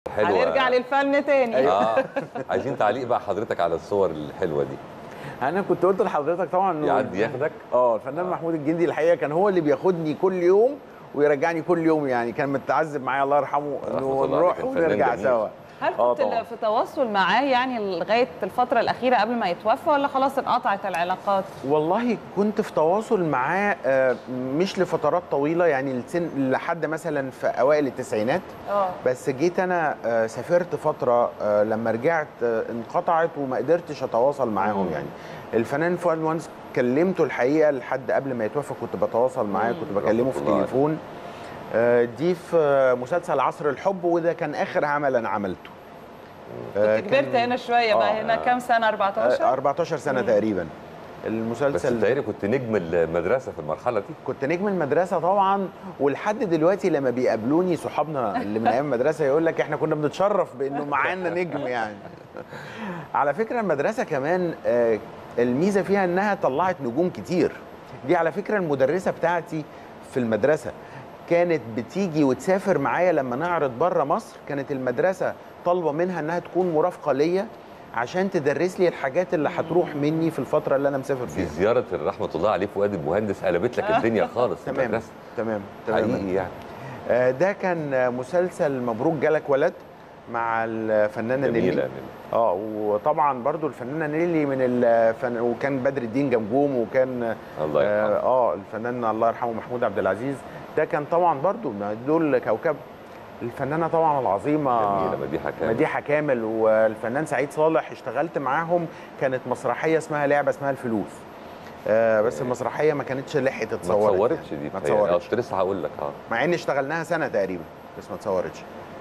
حلوه هنرجع للفن تاني اه عايزين تعليق بقى حضرتك على الصور الحلوه دي انا كنت قلت لحضرتك طبعا انه يعدي ياخدك اه الفنان محمود الجندي الحقيقه كان هو اللي بياخدني كل يوم ويرجعني كل يوم يعني كان متعذب معايا الله يرحمه رحمة انه الله نروح عليه، كان فنان ونرجع جميل. سوا هل آه كنت طبعاً. في تواصل معاه يعني لغايه الفتره الاخيره قبل ما يتوفى ولا خلاص انقطعت العلاقات؟ والله كنت في تواصل معاه آه، مش لفترات طويله يعني لسن لحد مثلا في اوائل التسعينات اه بس جيت انا آه، سافرت فتره آه، لما رجعت آه، انقطعت وما قدرتش اتواصل معاهم مم. يعني الفنان فؤاد وانس كلمته الحقيقه لحد قبل ما يتوفى كنت بتواصل معاه مم. كنت بكلمه في رحمة الله تليفون آه، دي في آه، مسلسل عصر الحب وده كان اخر عمل انا عملته آه، كنت كان- كبرت هنا شويه بقى آه. هنا كام سنه آه، 14 14 سنه مم. تقريبا بس المسلسل بتهيألي كنت نجم المدرسه في المرحله دي كنت نجم المدرسه طبعا ولحد دلوقتي لما بيقابلوني صحابنا اللي من ايام المدرسه يقول لك احنا كنا بنتشرف بانه معانا نجم يعني على فكره المدرسه كمان آه، الميزه فيها انها طلعت نجوم كتير دي على فكره المدرسه بتاعتي في المدرسه كانت بتيجي وتسافر معايا لما نعرض بره مصر كانت المدرسه طالبه منها انها تكون مرافقه ليا عشان تدرس لي الحاجات اللي هتروح مني في الفتره اللي انا مسافر دي فيها زياره رحمه الله عليه فؤاد المهندس قلبت لك الدنيا خالص في تمام المدرسه تمام تمام حقيقي يعني آه، ده كان مسلسل مبروك جالك ولد مع الفنانه نيلي جميله اه وطبعا برضو الفنانه نيلي من الفن وكان بدر الدين جمجوم وكان الله اه, يرحمه آه الفنان الله يرحمه محمود عبد العزيز ده كان طبعا برضو دول كوكب الفنانه طبعا العظيمه جميله مديحه كامل مديحه كامل والفنان سعيد صالح اشتغلت معاهم كانت مسرحيه اسمها لعبه اسمها الفلوس آه بس المسرحيه ما كانتش لحقت ما اتصورت اتصورتش يعني. دي ما بتهيألي. اه اتصورتش كنت لسه هقول لك اه مع ان اشتغلناها سنه تقريبا بس ما اتصورتش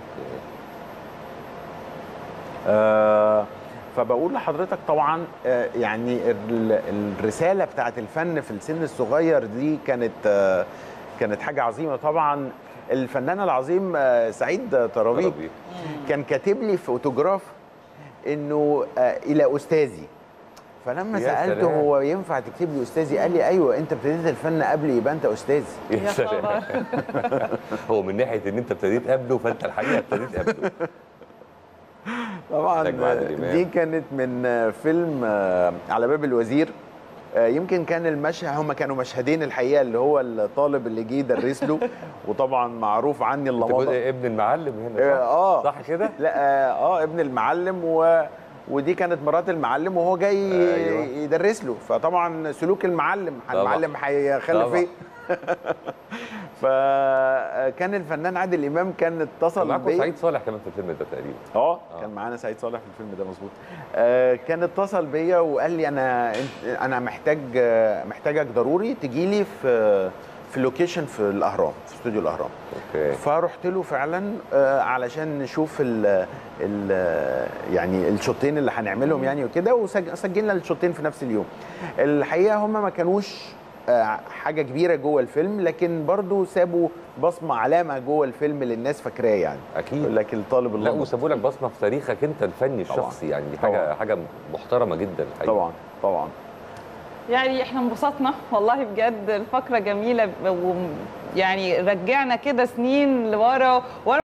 آه فبقول لحضرتك طبعا آه يعني ال- الرساله بتاعت الفن في السن الصغير دي كانت آه كانت حاجه عظيمه طبعا الفنان العظيم آه سعيد طرابيك طرابيك. كان كاتب لي في اوتوجراف انه آه الى استاذي فلما يا سالته سلام. هو ينفع تكتب لي استاذي قال لي ايوه انت ابتديت الفن قبل يبقى انت استاذي يا يا سلام خبر هو من ناحيه ان انت ابتديت قبله فانت الحقيقه ابتديت قبله طبعا نجم عادل إمام. دي كانت من فيلم آه، على باب الوزير آه، يمكن كان المشهد هم كانوا مشهدين الحقيقه اللي هو الطالب اللي جه يدرس له وطبعا معروف عني انت كنت اللمضه ابن المعلم هنا صح؟ اه صح كده؟ لا اه آه، ابن المعلم و ودي كانت مرات المعلم وهو جاي أيوة. يدرس له فطبعا سلوك المعلم طبعا. المعلم هيخلف طبعا. ايه فكان الفنان عادل امام كان كان اتصل معاكم بيا سعيد صالح كمان في الفيلم ده تقريبا اه آه. كان معانا سعيد صالح في الفيلم ده مظبوط آه كان اتصل بيا وقال لي انا أنت- انا محتاج آه، محتاجك ضروري تجي لي في في لوكيشن في الاهرام في استوديو الاهرام اوكي فرحت له فعلا آه علشان نشوف ال ال يعني الشوطين اللي هنعملهم يعني وكده وسجلنا الشوطين في نفس اليوم الحقيقه هم ما كانوش آه، حاجه كبيره جوه الفيلم لكن برضو سابوا بصمه علامه جوه الفيلم للناس فاكراه يعني اكيد يقول لك الطالب لا اللي وسابوا لك بصمه في تاريخك انت الفني طبعاً. الشخصي يعني دي حاجه طبعاً. حاجه محترمه جدا الحقيقه طبعا طبعا يعني احنا انبسطنا والله بجد الفقره جميله ويعني رجعنا كده سنين لورا وانا